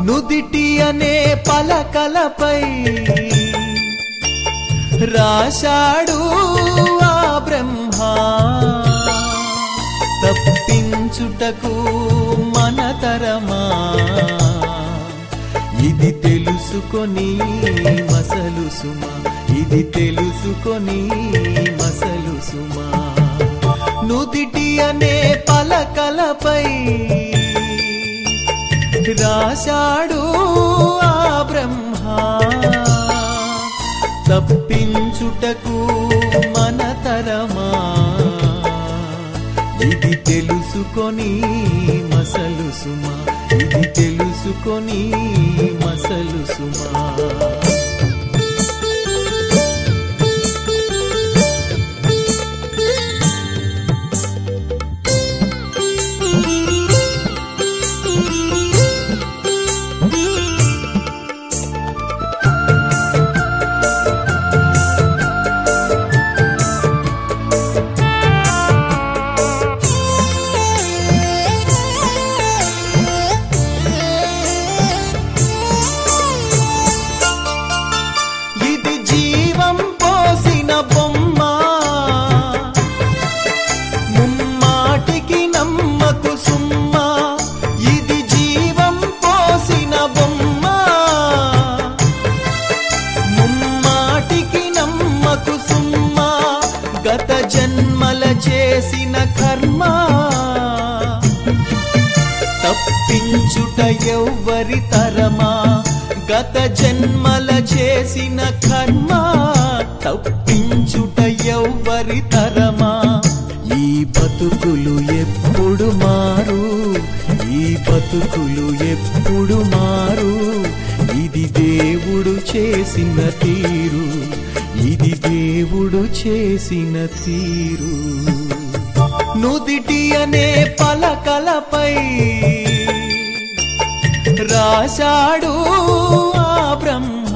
నుదిటి అనే పలకలపై రాశాడు ఆ బ్రహ్మ తప్పించుటకు మన తరమా ఇది తెలుసుకొని మసలు సుమా ఇది తెలుసుకొని మసలు సుమా నుదిటి అనే పలకలపై రాశాడు ఆ బ్రహ్మ తప్పించుటకు మన తరమా ఇది తెలుసుకొని మసలు సుమా ఇది తెలుసుకొని మసలు సుమా ఇది జీవం పోసిన బొమ్మ ముమ్మాటికి నమ్మకు సుమ్మ ఇది జీవం పోసిన బొమ్మ ముమ్మాటికి నమ్మకు సుమ్మ గత జన్మల చేసిన కర్మ తప్పించుట ఎవ్వరి తరమా గత జన్మల చేసిన కర్మ తప్పించుట ఎవ్వరి తరమా ఈ బతుకులు ఎప్పుడు మారు ఈ బతుకులు ఎప్పుడు మారు ఇది దేవుడు చేసిన తీరు ఇది దేవుడు చేసిన తీరు నుదిటి అనే పలకలపై రాశాడు ఆ బ్రహ్మ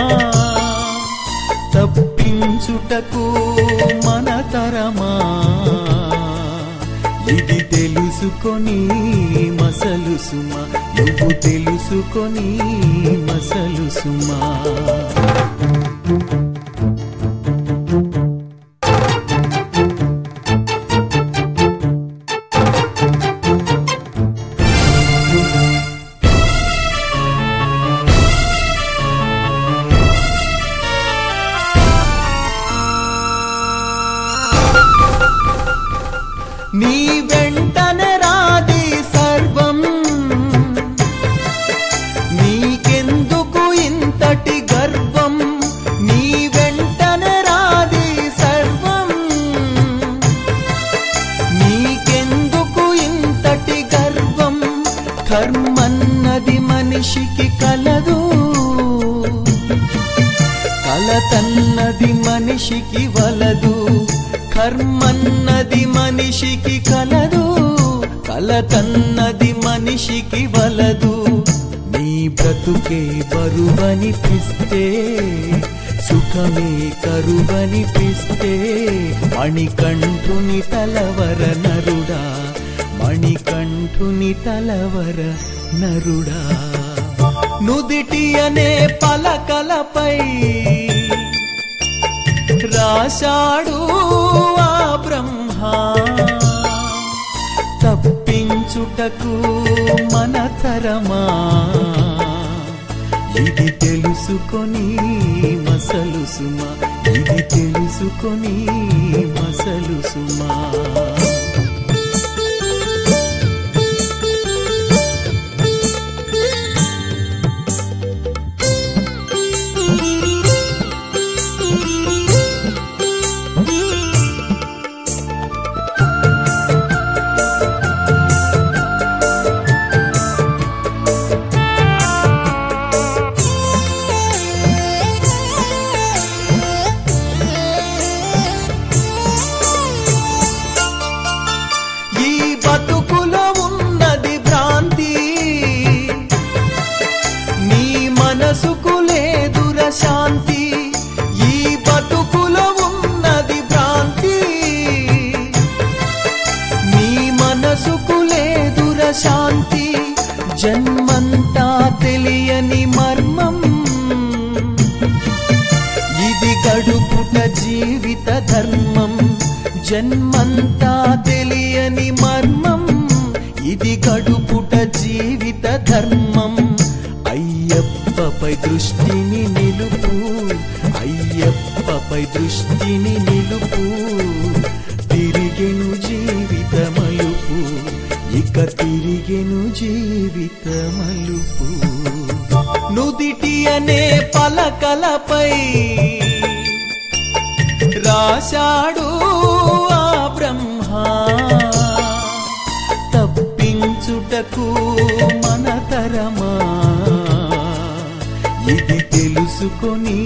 తప్పించుటకు మన తరమా ఇది తెలుసుకొని మసలు సుమా నువ్వు తెలుసుకొని మసలు సుమా నీ వెంటనే రాది సర్వం నీకెందుకు ఇంతటి గర్వం నీ వెంటనే రాది సర్వం నీకెందుకు ఇంతటి గర్వం కర్మన్నది మనిషికి కలదు కలతన్నది మనిషికి వలదు కర్మన్నది మనిషికి కలదు కలతన్నది మనిషికి వలదు నీ బ్రతుకే బరువనిపిస్తే సుఖమే కరువనిపిస్తే మణికంఠుని తలవర నరుడా మణికంఠుని తలవర నరుడా నుదిటి అనే పలకలపై రాశాడు ఆ బ్రహ్మ తప్పించుటకు మన తరమా ఇది తెలుసుకొని మసలు సుమా ఇది తెలుసుకొని మసలు సుమా జీవిత ధర్మం జన్మంతా తెలియని మర్మం ఇది గడుపుట జీవిత ధర్మం అయ్యప్పపై దృష్టిని నిలుపు అయ్యప్పపై దృష్టిని నిలుపు తిరిగెను జీవిత మలుపు ఇక తిరిగెను జీవిత మలుపు నుదిటి అనే పలకలపై రాశాడు ఆ బ్రహ్మ తప్పించుటకు మన తరమా ఇది తెలుసుకొని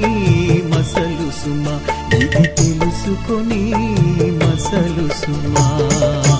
మసలు సుమా ఇది తెలుసుకొని మసలు సుమా